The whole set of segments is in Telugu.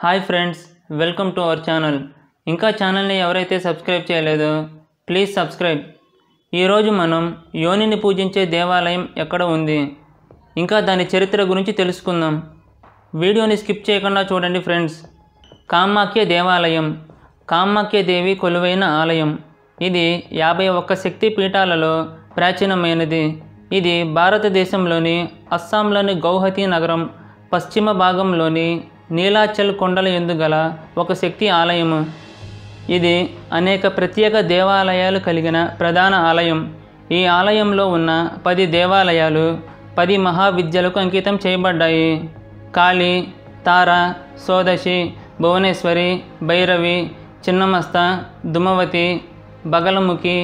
hi friends welcome to our channel ఇంకా ఛానల్ని ఎవరైతే సబ్స్క్రైబ్ చేయలేదో ప్లీజ్ సబ్స్క్రైబ్ ఈరోజు మనం యోనిని పూజించే దేవాలయం ఎక్కడ ఉంది ఇంకా దాని చరిత్ర గురించి తెలుసుకుందాం వీడియోని స్కిప్ చేయకుండా చూడండి ఫ్రెండ్స్ కామాఖ్య దేవాలయం కామాఖ్య దేవి కొలువైన ఆలయం ఇది యాభై ఒక్క శక్తి పీఠాలలో ప్రాచీనమైనది ఇది భారతదేశంలోని అస్సాంలోని గౌహతి నగరం పశ్చిమ భాగంలోని నీలాచల్ కొండల ఎందు గల ఒక శక్తి ఆలయము ఇది అనేక ప్రత్యేక దేవాలయాలు కలిగిన ప్రధాన ఆలయం ఈ ఆలయంలో ఉన్న పది దేవాలయాలు పది మహావిద్యలకు అంకితం చేయబడ్డాయి కాళి తార సోదశి భువనేశ్వరి భైరవి చిన్నమస్త దుమవతి బగలముఖి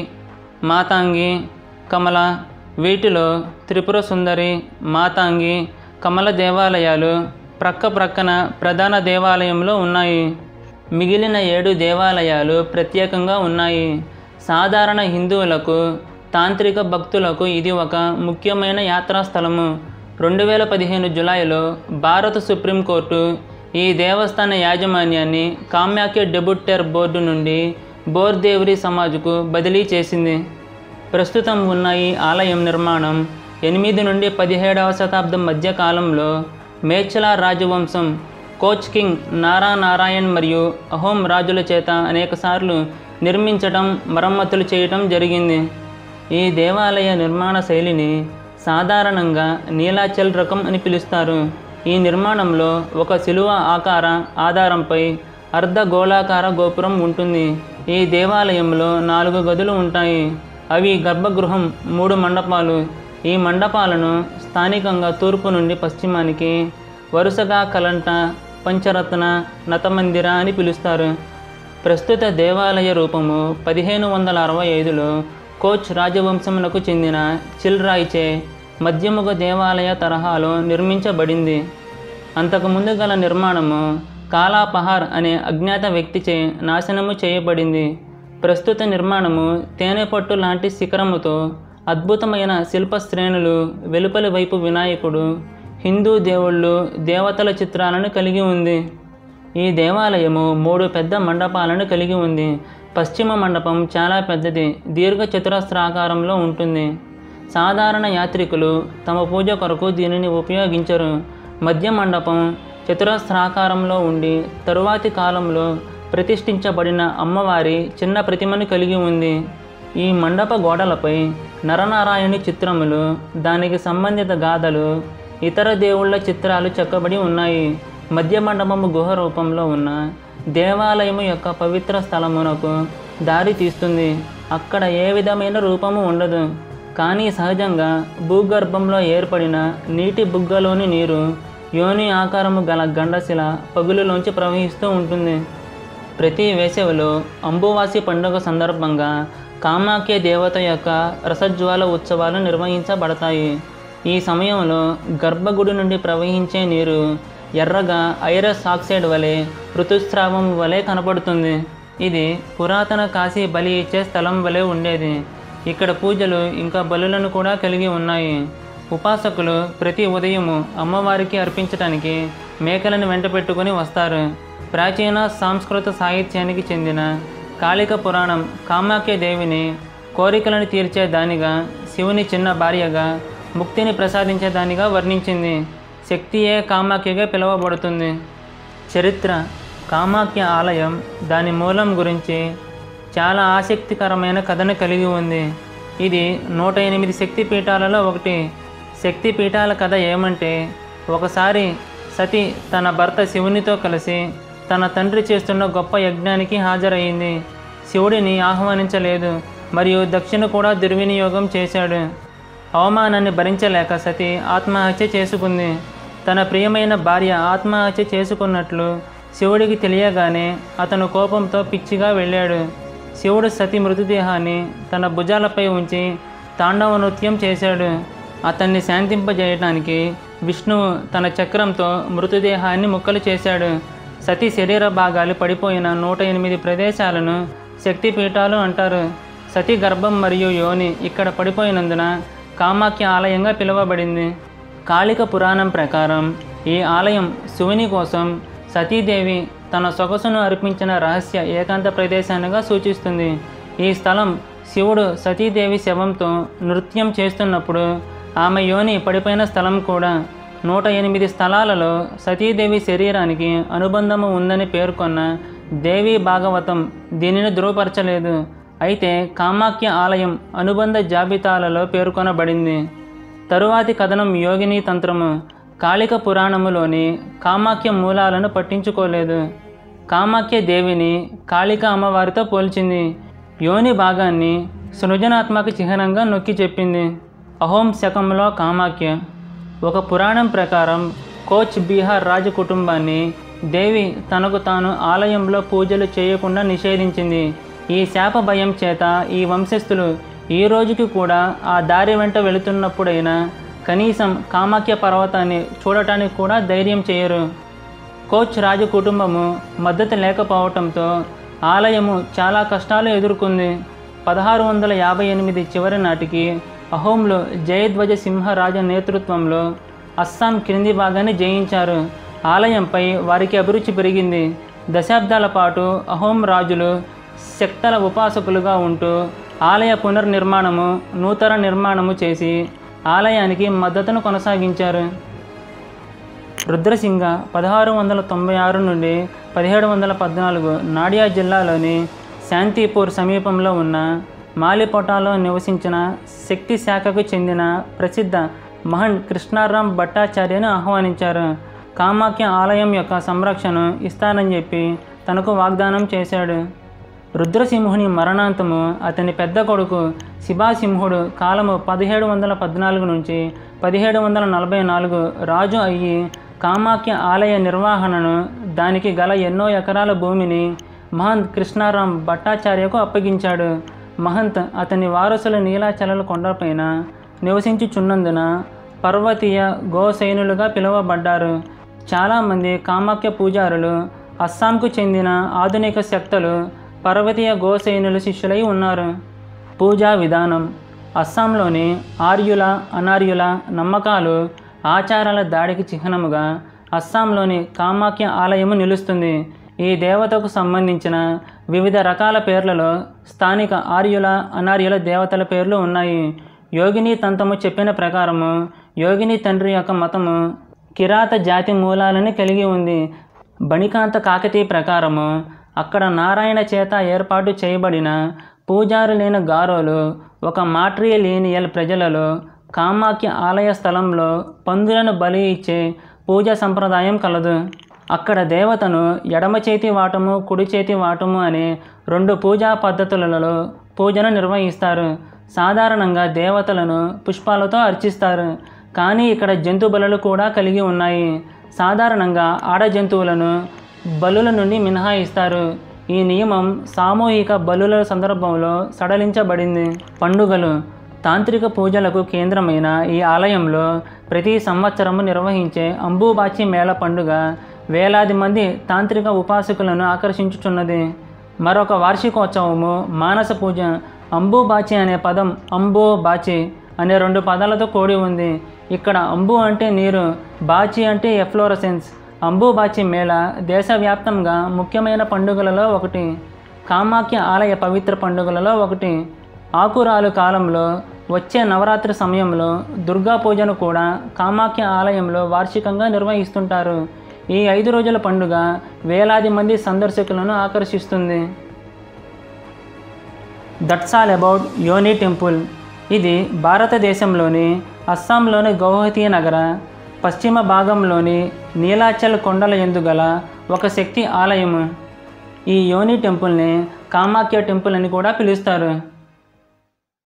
మాతాంగి కమల వీటిలో త్రిపుర సుందరి మాతాంగి కమల దేవాలయాలు ప్రక్క ప్రక్కన ప్రధాన దేవాలయంలో ఉన్నాయి మిగిలిన ఏడు దేవాలయాలు ప్రత్యేకంగా ఉన్నాయి సాధారణ హిందువులకు తాంత్రిక భక్తులకు ఇది ఒక ముఖ్యమైన యాత్రా స్థలము రెండు వేల పదిహేను జులైలో భారత సుప్రీంకోర్టు ఈ దేవస్థాన యాజమాన్యాన్ని కామ్యాఖ్య డెబుట్టెర్ బోర్డు నుండి బోర్దేవ్రి సమాజ్కు బదిలీ చేసింది ప్రస్తుతం ఉన్న ఈ ఆలయం నిర్మాణం ఎనిమిది నుండి పదిహేడవ శతాబ్దం మధ్య కాలంలో మేచలా రాజవంశం కోచ్ కింగ్ నారా నారాయణ్ మరియు అహోం రాజుల చేత అనేకసార్లు నిర్మించటం మరమ్మతులు చేయటం జరిగింది ఈ దేవాలయ నిర్మాణ శైలిని సాధారణంగా నీలాచల్ రకం అని పిలుస్తారు ఈ నిర్మాణంలో ఒక శిలువ ఆకార ఆధారంపై అర్ధగోళాకార గోపురం ఉంటుంది ఈ దేవాలయంలో నాలుగు గదులు ఉంటాయి అవి గర్భగృహం మూడు మండపాలు ఈ మండపాలను స్థానికంగా తూర్పు నుండి పశ్చిమానికి వరుసగా కలంట పంచరత్న నతమందిర అని పిలుస్తారు ప్రస్తుత దేవాలయ రూపము పదిహేను వందల అరవై ఐదులో కోచ్ రాజవంశమునకు చెందిన చిల్రాయిచే మధ్యముగ దేవాలయ తరహాలో నిర్మించబడింది అంతకుముందు గల నిర్మాణము కాలాపహార్ అనే అజ్ఞాత వ్యక్తిచే నాశనము చేయబడింది ప్రస్తుత నిర్మాణము తేనెపట్టు లాంటి శిఖరముతో అద్భుతమైన శిల్ప శ్రేణులు వెలుపలి వైపు వినాయకుడు హిందూ దేవుళ్ళు దేవతల చిత్రాలను కలిగి ఉంది ఈ దేవాలయము మూడు పెద్ద మండపాలను కలిగి ఉంది పశ్చిమ మండపం చాలా పెద్దది దీర్ఘ చతురస్రాకారంలో ఉంటుంది సాధారణ యాత్రికులు తమ పూజ కొరకు దీనిని ఉపయోగించరు మధ్య మండపం చతురస్రాకారంలో ఉండి తరువాతి కాలంలో ప్రతిష్ఠించబడిన అమ్మవారి చిన్న ప్రతిమను కలిగి ఉంది ఈ మండప గోడలపై నరనారాయణి చిత్రములు దానికి సంబంధిత గాథలు ఇతర దేవుళ్ళ చిత్రాలు చెక్కబడి ఉన్నాయి మధ్య మండపము గుహ రూపంలో ఉన్న దేవాలయము యొక్క పవిత్ర స్థలమునకు దారి తీస్తుంది అక్కడ ఏ విధమైన రూపము ఉండదు కానీ సహజంగా భూగర్భంలో ఏర్పడిన నీటి బుగ్గలోని నీరు యోని ఆకారము గల గండశిల పగులులోంచి ప్రవహిస్తూ ఉంటుంది ప్రతి వేసవిలో అంబువాసి పండుగ సందర్భంగా కామాఖ్య దేవత యొక్క రసజ్వాల ఉత్సవాలు నిర్వహించబడతాయి ఈ సమయంలో గర్భగుడి నుండి ప్రవహించే నీరు ఎర్రగా ఐరస్ ఆక్సైడ్ వలె ఋతుస్రావం వలె కనపడుతుంది ఇది పురాతన కాశీ బలి ఇచ్చే స్థలం వలె ఉండేది ఇక్కడ పూజలు ఇంకా బలులను కూడా కలిగి ఉన్నాయి ఉపాసకులు ప్రతి ఉదయము అమ్మవారికి అర్పించడానికి మేకలను వెంట పెట్టుకొని వస్తారు ప్రాచీన సంస్కృత సాహిత్యానికి చెందిన కాళిక పురాణం కామాఖ్య దేవిని కోరికలను తీర్చే దానిగా శివుని చిన్న భార్యగా ముక్తిని ప్రసాదించే దానిగా వర్ణించింది శక్తియే కామాఖ్యగా పిలువబడుతుంది చరిత్ర కామాఖ్య ఆలయం దాని మూలం గురించి చాలా ఆసక్తికరమైన కథను కలిగి ఉంది ఇది నూట ఎనిమిది శక్తి పీఠాలలో ఒకటి శక్తి పీఠాల కథ ఏమంటే ఒకసారి సతి తన భర్త శివునితో కలిసి తన తండ్రి చేస్తున్న గొప్ప యజ్ఞానికి హాజరయ్యింది శివుడిని ఆహ్వానించలేదు మరియు దక్షిణ కూడా దుర్వినియోగం చేశాడు అవమానాన్ని భరించలేక సతి ఆత్మహత్య చేసుకుంది తన ప్రియమైన భార్య ఆత్మహత్య చేసుకున్నట్లు శివుడికి తెలియగానే అతను కోపంతో పిచ్చిగా వెళ్ళాడు శివుడు సతి మృతదేహాన్ని తన భుజాలపై ఉంచి తాండవ నృత్యం చేశాడు అతన్ని శాంతింపజేయడానికి విష్ణువు తన చక్రంతో మృతదేహాన్ని ముక్కలు చేశాడు సతి శరీర భాగాలు పడిపోయిన నూట ఎనిమిది ప్రదేశాలను శక్తిపీఠాలు అంటారు సతి గర్భం మరియు యోని ఇక్కడ పడిపోయినందున కామాఖ్య ఆలయంగా పిలువబడింది కాళిక పురాణం ప్రకారం ఈ ఆలయం శివుని కోసం సతీదేవి తన సొగసును అర్పించిన రహస్య ఏకాంత ప్రదేశాన్నిగా సూచిస్తుంది ఈ స్థలం శివుడు సతీదేవి శవంతో నృత్యం చేస్తున్నప్పుడు ఆమె యోని పడిపోయిన స్థలం కూడా నూట ఎనిమిది స్థలాలలో సతీదేవి శరీరానికి అనుబంధము ఉందని పేర్కొన్న దేవి భాగవతం దీనిని ధృవపరచలేదు అయితే కామాఖ్య ఆలయం అనుబంధ జాబితాలలో పేర్కొనబడింది తరువాతి కథనం యోగిని తంత్రము కాళిక పురాణములోని కామాఖ్య మూలాలను పట్టించుకోలేదు కామాఖ్య దేవిని కాళిక అమ్మవారితో పోల్చింది యోని భాగాన్ని సృజనాత్మక చిహ్నంగా నొక్కి చెప్పింది అహోం శకంలో కామాఖ్య ఒక పురాణం ప్రకారం కోచ్ బీహార్ రాజ కుటుంబాన్ని దేవి తనకు తాను ఆలయంలో పూజలు చేయకుండా నిషేధించింది ఈ శాప భయం చేత ఈ వంశస్థులు ఈ రోజుకి కూడా ఆ దారి వెంట వెళుతున్నప్పుడైనా కనీసం కామాఖ్య పర్వతాన్ని చూడటానికి కూడా ధైర్యం చేయరు కోచ్ రాజు కుటుంబము మద్దతు లేకపోవటంతో ఆలయము చాలా కష్టాలు ఎదుర్కొంది పదహారు వందల యాభై ఎనిమిది చివరి నాటికి అహోంలో జయధ్వజ సింహరాజ నేతృత్వంలో అస్సాం క్రింది భాగాన్ని జయించారు ఆలయంపై వారికి అభిరుచి పెరిగింది దశాబ్దాల పాటు అహోం రాజులు శక్తల ఉపాసకులుగా ఉంటూ ఆలయ పునర్నిర్మాణము నూతన నిర్మాణము చేసి ఆలయానికి మద్దతును కొనసాగించారు రుద్రసింగ పదహారు వందల తొంభై ఆరు నుండి పదిహేడు వందల పద్నాలుగు నాడియా జిల్లాలోని శాంతిపూర్ సమీపంలో ఉన్న మాలిపోటాలో నివసించిన శక్తి శాఖకు చెందిన ప్రసిద్ధ మహన్ కృష్ణారాం భట్టాచార్యను ఆహ్వానించారు కామాఖ్య ఆలయం యొక్క సంరక్షణ ఇస్తానని చెప్పి తనకు వాగ్దానం చేశాడు రుద్రసింహుని మరణాంతము అతని పెద్ద కొడుకు శిబాసింహుడు కాలము పదిహేడు వందల పద్నాలుగు నుంచి పదిహేడు వందల నలభై నాలుగు రాజు అయ్యి కామాఖ్య ఆలయ నిర్వహణను దానికి గల ఎన్నో ఎకరాల భూమిని మహంత్ కృష్ణారాం భట్టాచార్యకు అప్పగించాడు మహంత్ అతని వారసుల నీలాచలల కొండపైన నివసించుచున్నందున పర్వతీయ గోసైనులుగా పిలువబడ్డారు చాలామంది కామాఖ్య పూజారులు అస్సాంకు చెందిన ఆధునిక శక్తులు పర్వతీయ గోసైనుల శిష్యులై ఉన్నారు పూజా విధానం అస్సాంలోని ఆర్యుల అనార్యుల నమ్మకాలు ఆచారాల దాడికి చిహ్నముగా అస్సాంలోని కామాఖ్య ఆలయము నిలుస్తుంది ఈ దేవతకు సంబంధించిన వివిధ రకాల పేర్లలో స్థానిక ఆర్యుల అనార్యుల దేవతల పేర్లు ఉన్నాయి యోగిని తంతము చెప్పిన ప్రకారము యోగిని తండ్రి యొక్క మతము కిరాత జాతి మూలాలను కలిగి ఉంది బణికాంత కాకతీ ప్రకారము అక్కడ నారాయణ చేత ఏర్పాటు చేయబడిన పూజారులైన గారోలు ఒక మాట్రియలీనియల్ ప్రజలలో కామాఖ్య ఆలయ స్థలంలో పందులను బలి ఇచ్చే పూజా సంప్రదాయం కలదు అక్కడ దేవతను ఎడమ చేతి వాటము కుడి చేతి వాటము అనే రెండు పూజా పద్ధతులలో పూజను నిర్వహిస్తారు సాధారణంగా దేవతలను పుష్పాలతో అర్చిస్తారు కానీ ఇక్కడ జంతు బలులు కూడా కలిగి ఉన్నాయి సాధారణంగా ఆడ జంతువులను బలుల నుండి మినహాయిస్తారు ఈ నియమం సామూహిక బలుల సందర్భంలో సడలించబడింది పండుగలు తాంత్రిక పూజలకు కేంద్రమైన ఈ ఆలయంలో ప్రతి సంవత్సరము నిర్వహించే అంబుబాచి మేళ పండుగ వేలాది మంది తాంత్రిక ఉపాసకులను ఆకర్షించుచున్నది మరొక వార్షికోత్సవము మానస పూజ అంబుబాచి అనే పదం అంబో బాచి అనే రెండు పదాలతో కూడి ఉంది ఇక్కడ అంబు అంటే నీరు బాచి అంటే ఎఫ్లోరసెన్స్ అంబుబాచి మేళ దేశవ్యాప్తంగా ముఖ్యమైన పండుగలలో ఒకటి కామాఖ్య ఆలయ పవిత్ర పండుగలలో ఒకటి ఆకురాలు కాలంలో వచ్చే నవరాత్రి సమయంలో దుర్గా పూజను కూడా కామాఖ్య ఆలయంలో వార్షికంగా నిర్వహిస్తుంటారు ఈ ఐదు రోజుల పండుగ వేలాది మంది సందర్శకులను ఆకర్షిస్తుంది that's all about Yoni temple ఇది భారతదేశంలోని అస్సాంలోని గౌహతి నగర పశ్చిమ భాగంలోని నీలాచల్ కొండల ఎందు గల ఒక శక్తి ఆలయము ఈ యోని టెంపుల్ని కామాఖ్య టెంపుల్ అని కూడా పిలుస్తారు